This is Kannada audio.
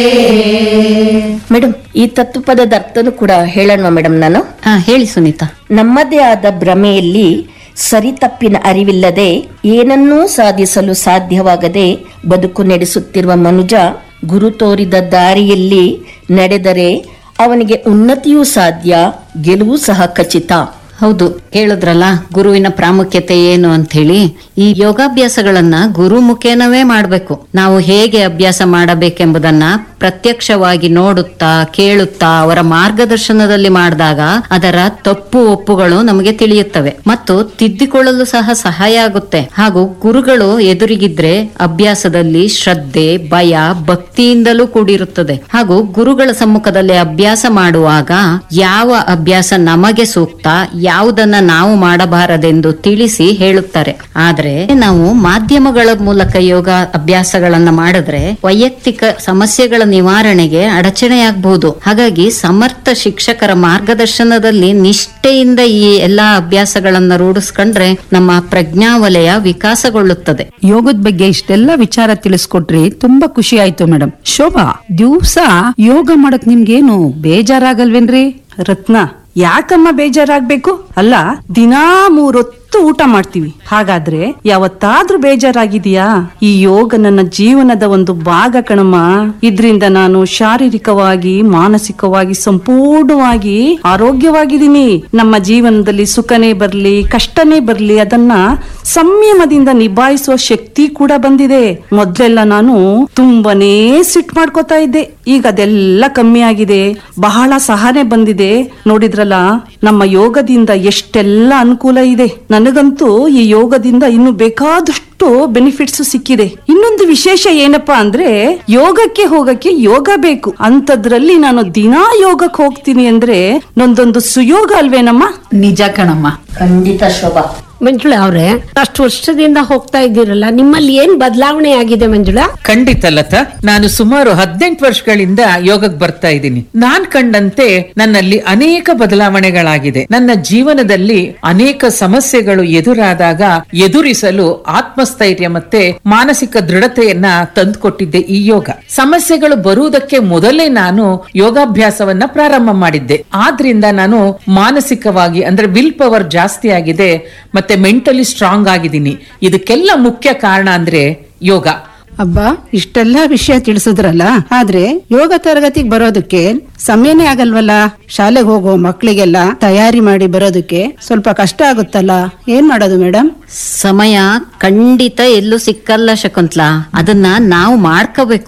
ಮೇಡಮ್ ಈ ತತ್ವಪದದ ಅರ್ಥನೂ ಕೂಡ ಹೇಳೋಣ ಮೇಡಮ್ ನಾನು ಹಾ ಹೇಳಿ ಸುನೀತಾ ನಮ್ಮದೇ ಆದ ಭ್ರಮೆಯಲ್ಲಿ ಸರಿತಪ್ಪಿನ ಅರಿವಿಲ್ಲದೆ ಏನನ್ನೂ ಸಾಧಿಸಲು ಸಾಧ್ಯವಾಗದೆ ಬದುಕು ನಡೆಸುತ್ತಿರುವ ಮನುಜ ಗುರು ತೋರಿದ ದಾರಿಯಲ್ಲಿ ನಡೆದರೆ ಅವನಿಗೆ ಉನ್ನತಿಯೂ ಸಾಧ್ಯ ಗೆಲುವು ಸಹ ಖಚಿತ ಹೌದು ಕೇಳಿದ್ರಲ್ಲ ಗುರುವಿನ ಪ್ರಾಮುಖ್ಯತೆ ಏನು ಅಂತ ಹೇಳಿ ಈ ಯೋಗಾಭ್ಯಾಸಗಳನ್ನ ಗುರು ಮುಖೇನವೇ ಮಾಡಬೇಕು ನಾವು ಹೇಗೆ ಅಭ್ಯಾಸ ಮಾಡಬೇಕೆಂಬುದನ್ನ ಪ್ರತ್ಯಕ್ಷವಾಗಿ ನೋಡುತ್ತಾ ಕೇಳುತ್ತಾ ಅವರ ಮಾರ್ಗದರ್ಶನದಲ್ಲಿ ಮಾಡಿದಾಗ ಅದರ ತಪ್ಪು ಒಪ್ಪುಗಳು ನಮಗೆ ತಿಳಿಯುತ್ತವೆ ಮತ್ತು ತಿದ್ದಿಕೊಳ್ಳಲು ಸಹ ಸಹಾಯ ಆಗುತ್ತೆ ಹಾಗೂ ಗುರುಗಳು ಎದುರಿಗಿದ್ರೆ ಅಭ್ಯಾಸದಲ್ಲಿ ಶ್ರದ್ಧೆ ಭಯ ಭಕ್ತಿಯಿಂದಲೂ ಕೂಡಿರುತ್ತದೆ ಹಾಗೂ ಗುರುಗಳ ಸಮ್ಮುಖದಲ್ಲಿ ಅಭ್ಯಾಸ ಮಾಡುವಾಗ ಯಾವ ಅಭ್ಯಾಸ ನಮಗೆ ಸೂಕ್ತ ಯಾವುದನ್ನ ನಾವು ಮಾಡಬಾರದೆಂದು ತಿಳಿಸಿ ಹೇಳುತ್ತಾರೆ ಆದ್ರೆ ನಾವು ಮಾಧ್ಯಮಗಳ ಮೂಲಕ ಯೋಗ ಅಭ್ಯಾಸಗಳನ್ನ ಮಾಡಿದ್ರೆ ವೈಯಕ್ತಿಕ ಸಮಸ್ಯೆಗಳ ನಿವಾರಣೆಗೆ ಅಡಚಣೆಯಾಗಬಹುದು ಹಾಗಾಗಿ ಸಮರ್ಥ ಶಿಕ್ಷಕರ ಮಾರ್ಗದರ್ಶನದಲ್ಲಿ ನಿಷ್ಠೆಯಿಂದ ಈ ಎಲ್ಲಾ ಅಭ್ಯಾಸಗಳನ್ನ ರೂಢಿಸ್ಕೊಂಡ್ರೆ ನಮ್ಮ ಪ್ರಜ್ಞಾವಲಯ ವಿಕಾಸಗೊಳ್ಳುತ್ತದೆ ಯೋಗದ ಬಗ್ಗೆ ಇಷ್ಟೆಲ್ಲ ವಿಚಾರ ತಿಳಿಸ್ಕೊಟ್ರಿ ತುಂಬಾ ಖುಷಿ ಆಯ್ತು ಮೇಡಮ್ ಶೋಭಾ ದಿವ್ಸ ಯೋಗ ಮಾಡಕ್ ನಿಮ್ಗೇನು ಬೇಜಾರಾಗಲ್ವೇನ್ರಿ ರತ್ನ ಯಾಕಮ್ಮ ಬೇಜಾರಾಗ್ಬೇಕು ಅಲ್ಲ ದಿನಾ ಮೂರೊತ್ತು ಊಟ ಮಾಡ್ತೀವಿ ಹಾಗಾದ್ರೆ ಯಾವತ್ತಾದ್ರೂ ಬೇಜಾರಾಗಿದೆಯಾ ಈ ಯೋಗ ನನ್ನ ಜೀವನದ ಒಂದು ಭಾಗ ಕಣಮ್ಮ ಇದ್ರಿಂದ ನಾನು ಶಾರೀರಿಕವಾಗಿ ಮಾನಸಿಕವಾಗಿ ಸಂಪೂರ್ಣವಾಗಿ ಆರೋಗ್ಯವಾಗಿದ್ದೀನಿ ನಮ್ಮ ಜೀವನದಲ್ಲಿ ಸುಖನೇ ಬರ್ಲಿ ಕಷ್ಟನೇ ಬರ್ಲಿ ಅದನ್ನ ಸಂಯಮದಿಂದ ನಿಭಾಯಿಸುವ ಶಕ್ತಿ ಕೂಡ ಬಂದಿದೆ ಮೊದ್ಲೆಲ್ಲ ನಾನು ತುಂಬಾನೇ ಸಿಟ್ ಮಾಡ್ಕೋತಾ ಇದ್ದೆ ಈಗ ಅದೆಲ್ಲ ಕಮ್ಮಿ ಆಗಿದೆ ಬಹಳ ಸಹನೆ ಬಂದಿದೆ ನೋಡಿದ್ರಲ್ಲ ನಮ್ಮ ಯೋಗದಿಂದ ಎಷ್ಟೆಲ್ಲ ಅನುಕೂಲ ಇದೆ ನನಗಂತೂ ಈ ಯೋಗದಿಂದ ಇನ್ನು ಬೇಕಾದಷ್ಟು ಬೆನಿಫಿಟ್ಸ್ ಸಿಕ್ಕಿದೆ ಇನ್ನೊಂದು ವಿಶೇಷ ಏನಪ್ಪಾ ಅಂದ್ರೆ ಯೋಗಕ್ಕೆ ಹೋಗಕ್ಕೆ ಯೋಗ ಬೇಕು ಅಂತದ್ರಲ್ಲಿ ನಾನು ದಿನಾ ಯೋಗಕ್ಕೆ ಹೋಗ್ತೀನಿ ಅಂದ್ರೆ ನೊಂದೊಂದು ಸುಯೋಗ ಅಲ್ವೇನಮ್ಮ ನಿಜ ಕಣಮ್ಮ ಖಂಡಿತ ಶೋಭಾ ಮಂಜುಳಾ ಅವ್ರೆ ಅಷ್ಟು ವರ್ಷದಿಂದ ಹೋಗ್ತಾ ಇದ್ದೀರಲ್ಲ ನಿಮ್ಮಲ್ಲಿ ಏನ್ ಬದಲಾವಣೆ ಆಗಿದೆ ಮಂಜುಳಾ ಖಂಡಿತ ಲತಾ ನಾನು ಸುಮಾರು ಹದಿನೆಂಟು ವರ್ಷಗಳಿಂದ ಯೋಗಕ್ಕೆ ಬರ್ತಾ ಇದ್ದೀನಿ ನಾನ್ ಕಂಡಂತೆ ನನ್ನಲ್ಲಿ ಅನೇಕ ಬದಲಾವಣೆಗಳಾಗಿದೆ ನನ್ನ ಜೀವನದಲ್ಲಿ ಅನೇಕ ಸಮಸ್ಯೆಗಳು ಎದುರಾದಾಗ ಎದುರಿಸಲು ಆತ್ಮಸ್ಥೈರ್ಯ ಮತ್ತೆ ಮಾನಸಿಕ ದೃಢತೆಯನ್ನ ತಂದುಕೊಟ್ಟಿದ್ದೆ ಈ ಯೋಗ ಸಮಸ್ಯೆಗಳು ಬರುವುದಕ್ಕೆ ಮೊದಲೇ ನಾನು ಯೋಗಾಭ್ಯಾಸವನ್ನ ಪ್ರಾರಂಭ ಮಾಡಿದ್ದೆ ಆದ್ರಿಂದ ನಾನು ಮಾನಸಿಕವಾಗಿ ಅಂದ್ರೆ ವಿಲ್ ಪವರ್ ಜಾಸ್ತಿ ಆಗಿದೆ ಮತ್ತೆ ಮೆಂಟಲಿ ಸ್ಟ್ರಾಂಗ್ ಆಗಿದ್ದೀನಿ ಇದಕ್ಕೆಲ್ಲ ಮುಖ್ಯ ಕಾರಣ ಅಂದ್ರೆ ಯೋಗ ಅಬ್ಬಾ ಇಷ್ಟೆಲ್ಲ ವಿಷಯ ತಿಳಿಸಿದ್ರಲ್ಲ ಆದ್ರೆ ಯೋಗ ತರಗತಿಗೆ ಬರೋದಕ್ಕೆ ಸಮಯನೇ ಆಗಲ್ವಲ್ಲ ಶಾಲೆಗೆ ಹೋಗೋ ಮಕ್ಕಳಿಗೆಲ್ಲ ತಯಾರಿ ಮಾಡಿ ಬರೋದಕ್ಕೆ ಸ್ವಲ್ಪ ಕಷ್ಟ ಆಗುತ್ತಲ್ಲ ಏನ್ ಮಾಡೋದು ಮೇಡಮ್ ಸಮಯ ಖಂಡಿತ ಎಲ್ಲೂ ಸಿಕ್ಕಲ್ಲ ಶಕುಂತ್ಲಾ ಅದನ್ನ ನಾವು ಮಾಡ್ಕೋಬೇಕು